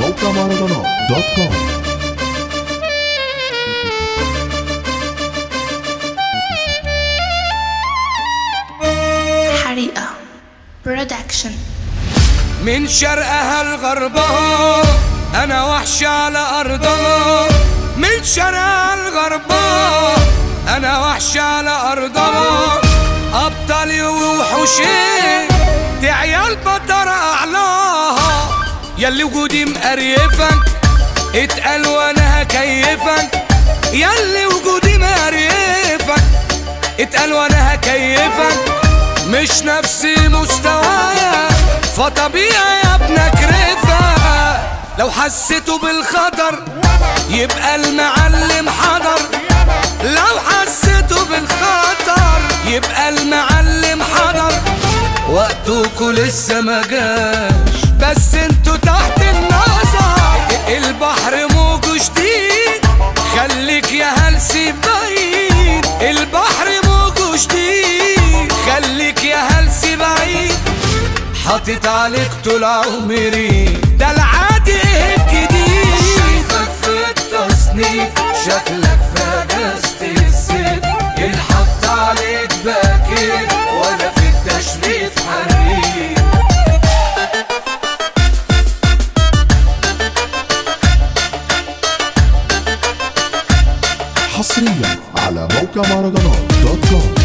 موقع مهرجانات دوت كوم حريقة برودكشن من شرقها لغربها انا وحش على ارضها من شرقها لغربها انا وحش على ارضها ابطالي ووحوشي دي عيال بطر اعلاها ياللي وجودي مقريفك اتقل وانا هكيفك ياللي وجودي مقريفك اتقل وانا هكيفك مش نفسي مستوايا فطبيعي يا ابنك رفا لو حسيته بالخطر يبقى المعلم حضر لو حسيته بالخطر يبقى المعلم حضر وقتكوا لسه ما جاش بس انتوا تحت النظر البحر موجه شديد خليك يا هلسي بعيد البحر موجه شديد خليك يا هلسي بعيد حاطط عليك طول عمري ده العادي الجديد شايفك في التصنيف شكلك في اجازة الصيف الحط عليك باكيت وانا في التشريف حريف حصريا على موقع مهرجانات دوت كوم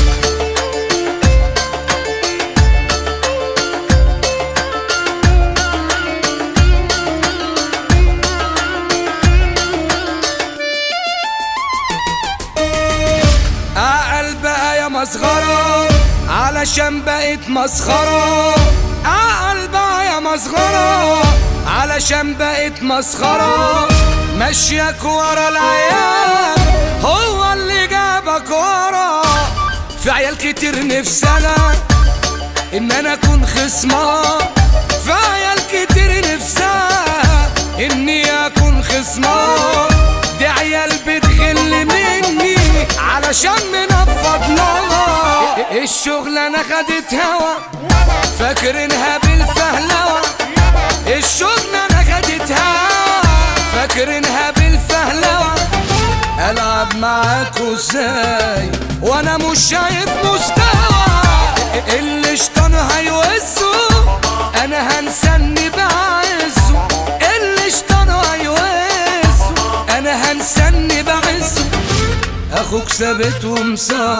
اعقل بقى يا مسخرة علشان بقيت مسخرة اعقل بقى يا مسخرة علشان بقيت مسخرة مشيك ورا العيال هو اللي جابك ورا في عيال كتير نفسنا ان انا اكون خصمها في عيال كتير نفسها اني اكون خصمها دي عيال بتغل مني علشان منفض لها الشغلانة خدت هوا فاكرينها بالفهلوة الشغلانة خدت هوا فاكرينها بالفهلوة العب معاكوا ازاي وانا مش شايف مستوى اللي شطان هيوزه انا هنسني بعزه اللي شطان هيوزه انا هنسني بعزه اخوك ثابت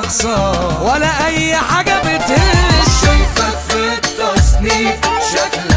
ومصخصة ولا اي حاجة بتهز شايفك في التصنيف شكلك